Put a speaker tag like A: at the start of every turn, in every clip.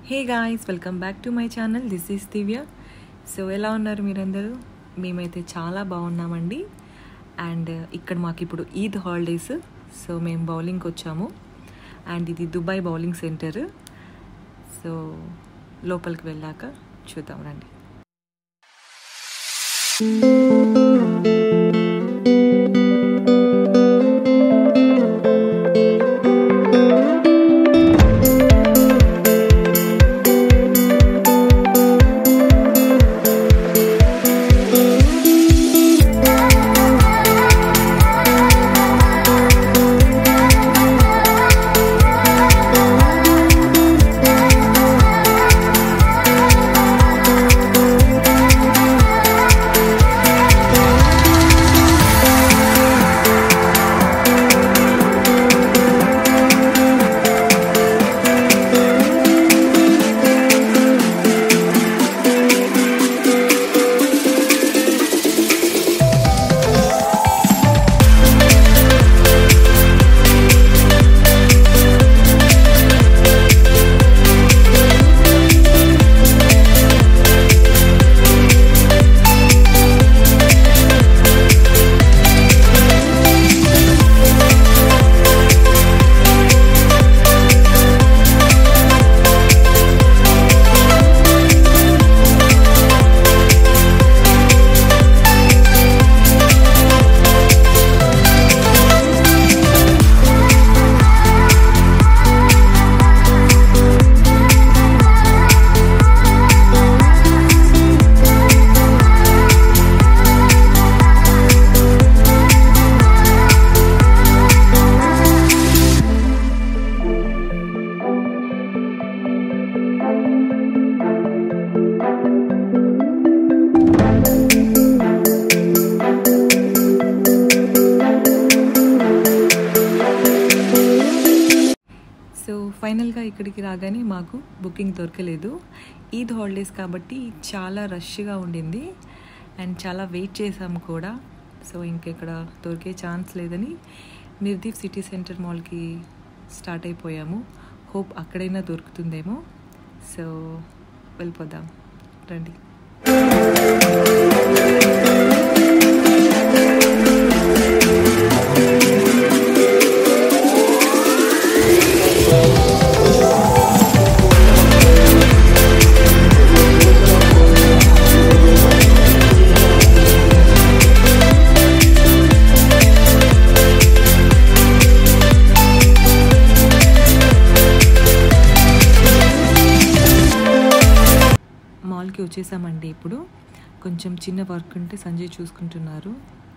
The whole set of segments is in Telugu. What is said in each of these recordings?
A: Hey guys welcome back to my channel this is Divya so ఎలా ఉన్నారు మీరందరూ మేమైతే చాలా బాగున్నామండి అండ్ ఇక్కడ మాకు ఇప్పుడు ఈద్ హాలిడేస్ సో మేము బౌలింగ్కి వచ్చాము అండ్ ఇది దుబాయ్ బౌలింగ్ సెంటర్ సో లోపలికి వెళ్ళాక చూద్దాం రండి సో ఫైనల్గా ఇక్కడికి రాగానే మాకు బుకింగ్ దొరకలేదు ఈద్ హాలిడేస్ కాబట్టి చాలా రష్గా ఉండింది అండ్ చాలా వెయిట్ చేసాము కూడా సో ఇంకెక్కడ దొరికే ఛాన్స్ లేదని నిర్దీప్ సిటీ సెంటర్ మాల్కి స్టార్ట్ అయిపోయాము హోప్ అక్కడైనా దొరుకుతుందేమో సో వెళ్ళిపోదాం రండి మాల్కి వచ్చేసామండి ఇప్పుడు కొంచెం చిన్న వర్క్ ఉంటే సంజయ్ చూసుకుంటున్నారు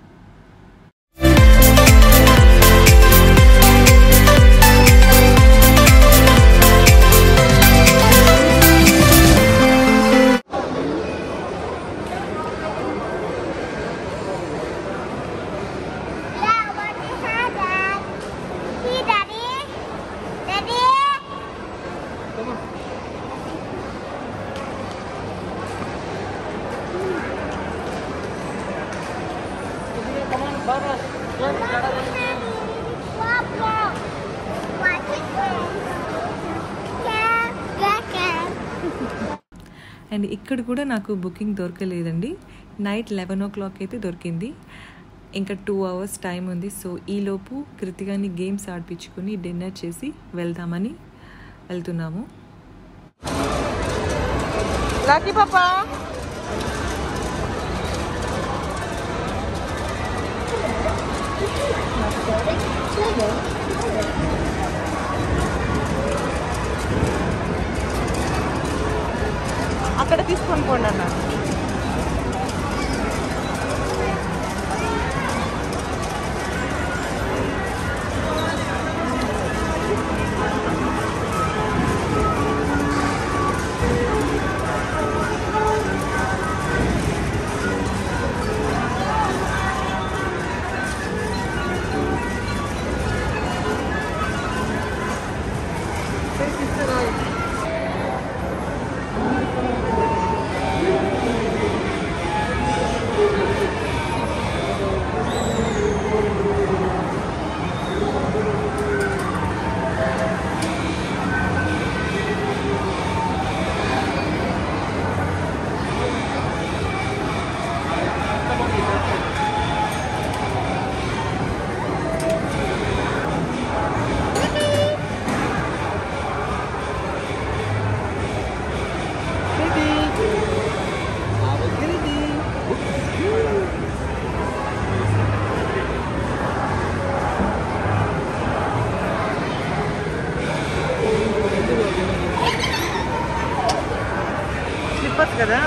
B: Yeah, what is that, Dad? See, Daddy? Daddy? Papa, what is this? Cat, cat, cat.
A: And ఇక్కడ కూడా నాకు బుకింగ్ దొరకలేదండి నైట్ లెవెన్ ఓ క్లాక్ అయితే దొరికింది ఇంకా టూ అవర్స్ టైం ఉంది సో ఈలోపు కృతిగాని గేమ్స్ ఆడిపించుకొని డిన్నర్ చేసి వెళ్దామని వెళ్తున్నాము
C: Lagi papa. అక్కడ తీసుకొని పోండి అన్న స్లీపర్స్ కదా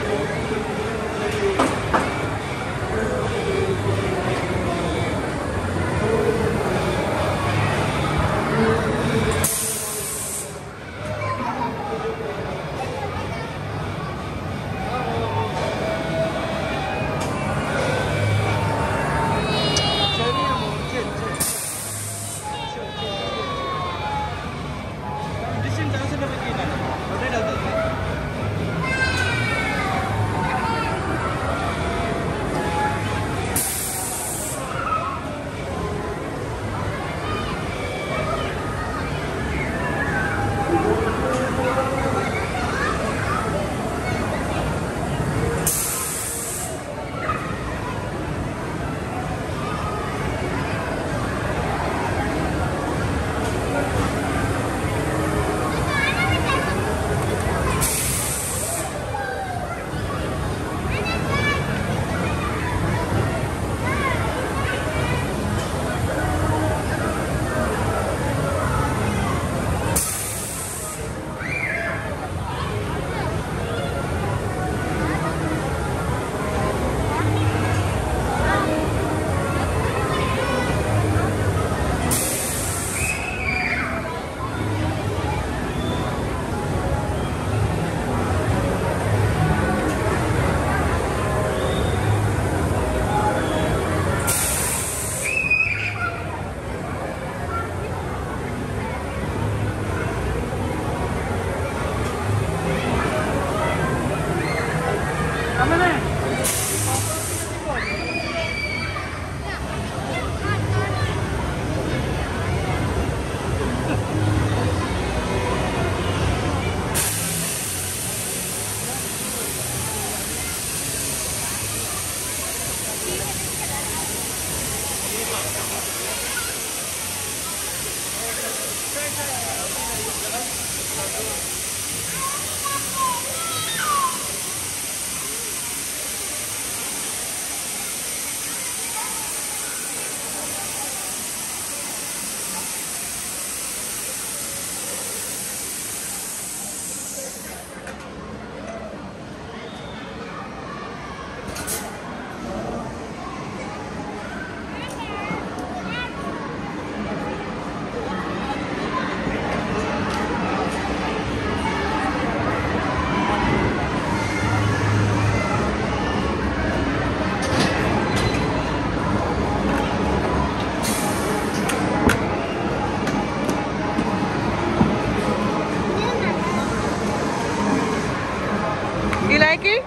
C: You like it?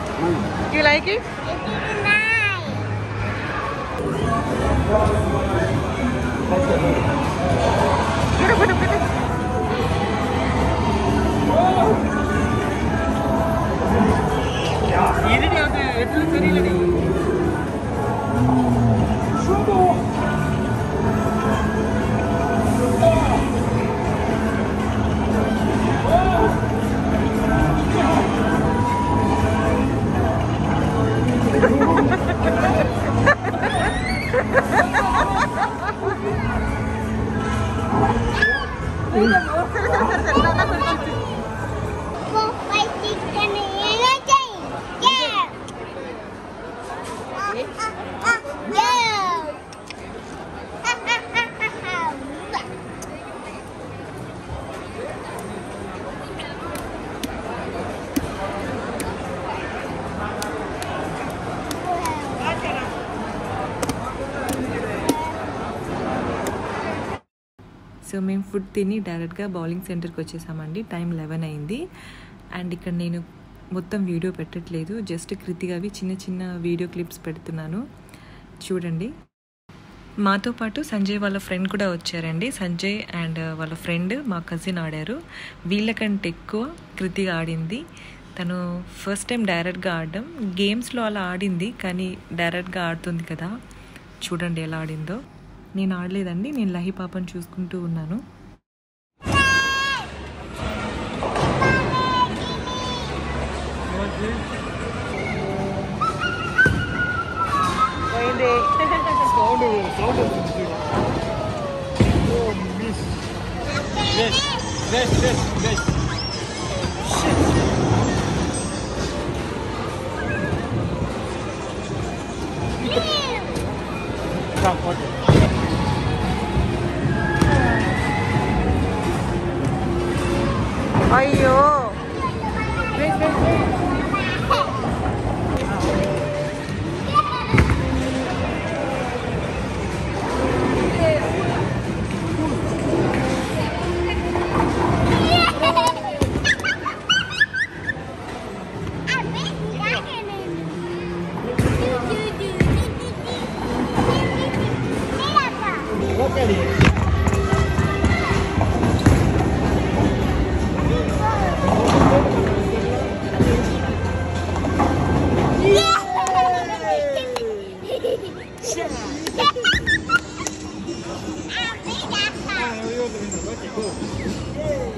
C: You like it? Get up, get up, get up.
A: So మేము ఫుడ్ తిని డైరెక్ట్గా బౌలింగ్ సెంటర్కి వచ్చేసామండి టైం లెవెన్ అయింది అండ్ ఇక్కడ నేను మొత్తం వీడియో పెట్టట్లేదు జస్ట్ కృతిగావి చిన్న చిన్న వీడియో క్లిప్స్ పెడుతున్నాను చూడండి మాతో పాటు సంజయ్ వాళ్ళ ఫ్రెండ్ కూడా వచ్చారండి సంజయ్ అండ్ వాళ్ళ ఫ్రెండ్ మా కజిన్ ఆడారు వీళ్ళకంటే ఎక్కువ కృతిగా ఆడింది తను ఫస్ట్ టైం డైరెక్ట్గా ఆడడం గేమ్స్లో అలా ఆడింది కానీ డైరెక్ట్గా ఆడుతుంది కదా చూడండి ఎలా ఆడిందో నేను ఆడలేదండి నేను లహి పాపను చూసుకుంటూ ఉన్నాను
C: పోయింది
D: సౌండ్ సౌండ్ వస్తుంది చూడు oh miss best best best best
C: అయ్యో wait wait
D: Look at it. Ah, no digo que me toque, go.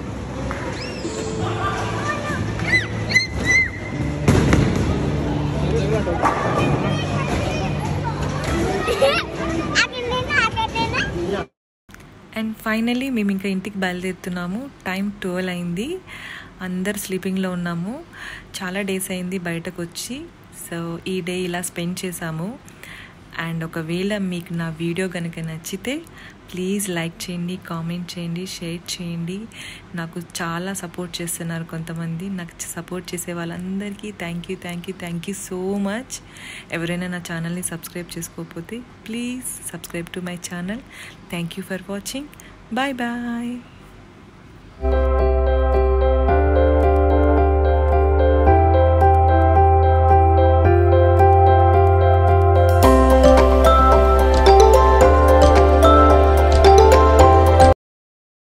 A: And finally మేము ఇంకా ఇంటికి బయలుదేరుతున్నాము టైం ట్వెల్వ్ అయింది అందరు స్లీపింగ్లో ఉన్నాము చాలా డేస్ అయింది బయటకు వచ్చి సో ఈ డే ఇలా స్పెండ్ చేసాము అండ్ ఒకవేళ మీకు నా వీడియో కనుక నచ్చితే ప్లీజ్ లైక్ చేయండి కామెంట్ చేయండి షేర్ చేయండి నాకు చాలా సపోర్ట్ చేస్తున్నారు కొంతమంది నాకు సపోర్ట్ చేసే వాళ్ళందరికీ thank you thank you thank you so much ఎవరైనా నా ఛానల్ని సబ్స్క్రైబ్ చేసుకోకపోతే please subscribe to my channel thank you for watching bye bye